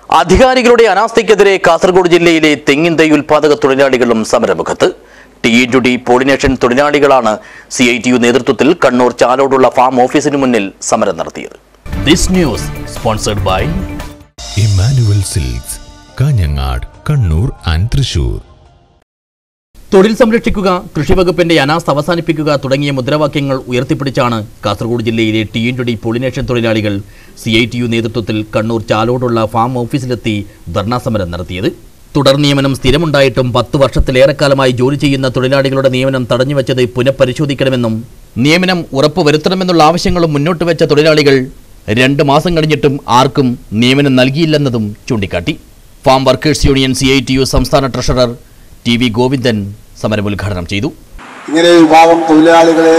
അധികാരികളുടെ അനാസ്ഥയ്ക്കെതിരെ കാസർഗോഡ് ജില്ലയിലെ തെങ്ങിൻ തൈ ഉൽപാദക തൊഴിലാളികളും സമരമുഖത്ത് T into D pollination തൊഴിലാളികളാണ് സി ഐ ടി യു നേതൃത്വത്തിൽ കണ്ണൂർ ചാലോടുള്ള ഫാം ഓഫീസിന് മുന്നിൽ സമരം നടത്തിയത് this news sponsored by Emmanuel Silks Kanhangad Kannur and Thrissur തൊഴിൽ സംരക്ഷിക്കുക കൃഷിവകുപ്പിന്റെ അനാസ്ഥ അവസാനിപ്പിക്കുക തുടങ്ങിയ മുദ്രാവാക്യങ്ങൾ ഉയർത്തിപ്പിടിച്ചാണ് കാസർഗോഡ് ജില്ലയിലെ ടി എൻ ഡി പോളിനേഷൻ തൊഴിലാളികൾ സി ഐ ടി യു നേതൃത്വത്തിൽ കണ്ണൂർ ചാലോടുള്ള ഫാം ഓഫീസിലെത്തി ധർണാ സമരം നടത്തിയത് തുടർ നിയമനം സ്ഥിരമുണ്ടായിട്ടും പത്ത് വർഷത്തിലേറെക്കാലമായി ജോലി ചെയ്യുന്ന തൊഴിലാളികളുടെ നിയമനം തടഞ്ഞുവെച്ചത് പുനഃപരിശോധിക്കണമെന്നും നിയമനം ഉറപ്പുവരുത്തണമെന്നുള്ള ആവശ്യങ്ങളും മുന്നോട്ട് വെച്ച തൊഴിലാളികൾ രണ്ട് മാസം കഴിഞ്ഞിട്ടും ആർക്കും നിയമനം നൽകിയില്ലെന്നതും ചൂണ്ടിക്കാട്ടി farm workers union C I T U സംസ്ഥാന ട്രഷറർ ടി വി ഗോവിന്ദൻ സമരം ഉദ്ഘാടനം ചെയ്തു ഇങ്ങനെ ഒരു വിഭാഗം തൊഴിലാളികളെ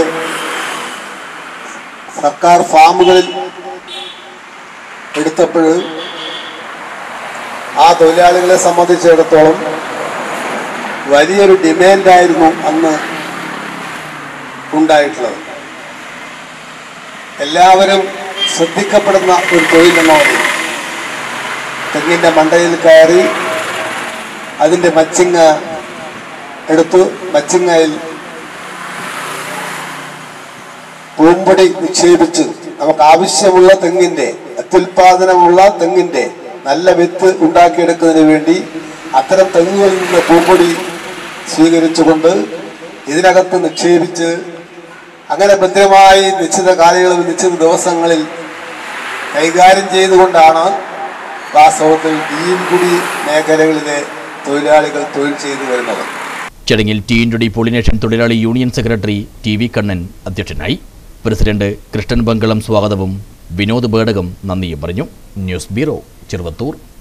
സർക്കാർ ഫാമുകളിൽ എടുത്തപ്പോൾ ആ തൊഴിലാളികളെ സംബന്ധിച്ചിടത്തോളം വലിയൊരു ഡിമാൻഡായിരുന്നു അന്ന് ഉണ്ടായിട്ടുള്ളത് എല്ലാവരും ശ്രദ്ധിക്കപ്പെടുന്ന ഒരു തൊഴിലെന്ന നിലയിൽ തെങ്ങിൻ്റെ മണ്ടയിൽ കയറി അതിൻ്റെ മച്ചിങ്ങ എടുത്തു മച്ചിങ്ങയിൽ പൂമ്പൊടി നിക്ഷേപിച്ച് നമുക്ക് ആവശ്യമുള്ള തെങ്ങിന്റെ അത്യുൽപാദനമുള്ള തെങ്ങിന്റെ നല്ല വിത്ത് ഉണ്ടാക്കിയെടുക്കുന്നതിന് വേണ്ടി അത്തരം തെങ്ങുകളിൽ നിന്ന് പൂമ്പൊടി സ്വീകരിച്ചുകൊണ്ട് ഇതിനകത്ത് നിക്ഷേപിച്ച് അങ്ങനെ ഭദ്രമായി നിശ്ചിത കാലയളവിൽ നിശ്ചിത ദിവസങ്ങളിൽ കൈകാര്യം ചെയ്തുകൊണ്ടാണ് വാസ്തവത്തിൽ ഡീൻകുടി മേഖലകളിലെ തൊഴിലാളികൾ തൊഴിൽ ചെയ്തു വരുന്നത് ചടങ്ങിൽ ടി ഇൻഡുഡി പോളിനേഷൻ തൊഴിലാളി union secretary T V Kannan അധ്യക്ഷനായി പ്രസിഡന്റ് കൃഷ്ണൻ ബംഗളം സ്വാഗതവും വിനോദ് ബേടകം നന്ദിയും പറഞ്ഞു ന്യൂസ് ബ്യൂറോ ചെറുവത്തൂർ